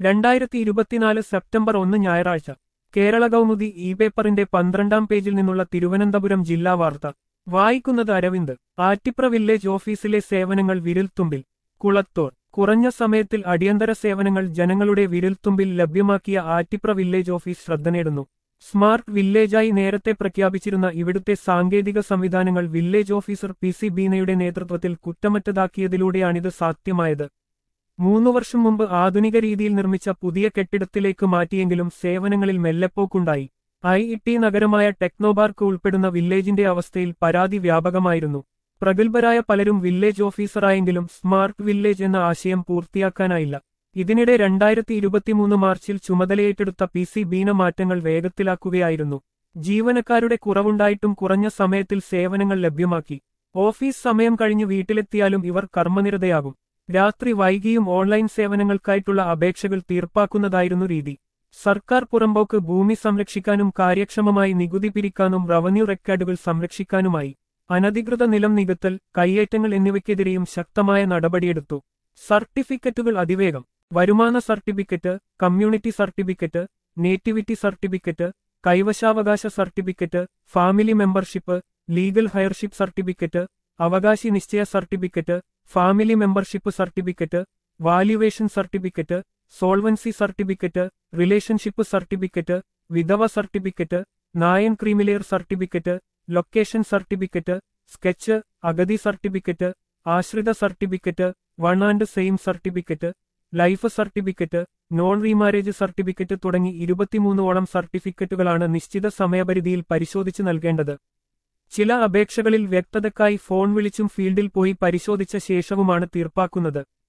രണ്ടായിരത്തി ഇരുപത്തിനാല് സെപ്റ്റംബർ ഒന്ന് ഞായറാഴ്ച കേരള കൗമുദി ഇ പേപ്പറിന്റെ പന്ത്രണ്ടാം പേജിൽ നിന്നുള്ള തിരുവനന്തപുരം ജില്ലാ വാർത്ത വായിക്കുന്നത് അരവിന്ദ് ആറ്റിപ്ര വില്ലേജ് ഓഫീസിലെ സേവനങ്ങൾ വിരൽത്തുമ്പിൽ കുളത്തോർ കുറഞ്ഞ സമയത്തിൽ അടിയന്തര സേവനങ്ങൾ ജനങ്ങളുടെ വിരൽത്തുമ്പിൽ ലഭ്യമാക്കിയ ആറ്റിപ്ര വില്ലേജ് ഓഫീസ് ശ്രദ്ധ നേടുന്നു സ്മാർട്ട് വില്ലേജായി നേരത്തെ പ്രഖ്യാപിച്ചിരുന്ന ഇവിടുത്തെ സാങ്കേതിക സംവിധാനങ്ങൾ വില്ലേജ് ഓഫീസർ പി സി ബീനയുടെ നേതൃത്വത്തിൽ കുറ്റമറ്റതാക്കിയതിലൂടെയാണിത് സാധ്യമായത് മൂന്നു വർഷം മുമ്പ് ആധുനിക രീതിയിൽ നിർമ്മിച്ച പുതിയ കെട്ടിടത്തിലേക്ക് മാറ്റിയെങ്കിലും സേവനങ്ങളിൽ മെല്ലെപ്പോക്കുണ്ടായി ഐ ടി നഗരമായ ടെക്നോപാർക്ക് ഉൾപ്പെടുന്ന വില്ലേജിന്റെ അവസ്ഥയിൽ പരാതി വ്യാപകമായിരുന്നു പ്രഗത്ഭരായ പലരും വില്ലേജ് ഓഫീസറായെങ്കിലും സ്മാർട്ട് വില്ലേജ് എന്ന ആശയം പൂർത്തിയാക്കാനായില്ല ഇതിനിടെ രണ്ടായിരത്തി ഇരുപത്തിമൂന്ന് മാർച്ചിൽ ചുമതലയേറ്റെടുത്ത പി സി ബീന മാറ്റങ്ങൾ വേഗത്തിലാക്കുകയായിരുന്നു ജീവനക്കാരുടെ കുറവുണ്ടായിട്ടും കുറഞ്ഞ സമയത്തിൽ സേവനങ്ങൾ ലഭ്യമാക്കി ഓഫീസ് സമയം കഴിഞ്ഞ് വീട്ടിലെത്തിയാലും ഇവർ കർമ്മനിരതയാകും രാത്രി വൈകിയും ഓൺലൈൻ സേവനങ്ങൾക്കായിട്ടുള്ള അപേക്ഷകൾ തീർപ്പാക്കുന്നതായിരുന്നു രീതി സർക്കാർ പുറമ്പോക്ക് ഭൂമി സംരക്ഷിക്കാനും കാര്യക്ഷമമായി നികുതി പിരിക്കാനും റവന്യൂ റെക്കോർഡുകൾ സംരക്ഷിക്കാനുമായി അനധികൃത നിലം നികത്തൽ കയ്യേറ്റങ്ങൾ എന്നിവയ്ക്കെതിരെയും ശക്തമായ നടപടിയെടുത്തു സർട്ടിഫിക്കറ്റുകൾ അതിവേഗം വരുമാന certificate community certificate nativity certificate കൈവശാവകാശ certificate family membership legal heirship certificate അവകാശി നിശ്ചയ certificate family membership certificate valuation certificate solvency certificate relationship certificate വിധവ certificate non creamy layer certificate location certificate sketch അഗതി സർട്ടിഫിക്കറ്റ് ആശ്രിത certificate one and same certificate life certificate non remarriage certificate തുടങ്ങി ഇരുപത്തിമൂന്നോളം സർട്ടിഫിക്കറ്റുകളാണ് നിശ്ചിത സമയപരിധിയിൽ പരിശോധിച്ച് നൽകേണ്ടത് ചില അപേക്ഷകളിൽ വ്യക്തതക്കായി ഫോൺ വിളിച്ചും ഫീൽഡിൽ പോയി പരിശോധിച്ച ശേഷവുമാണ് തീർപ്പാക്കുന്നത്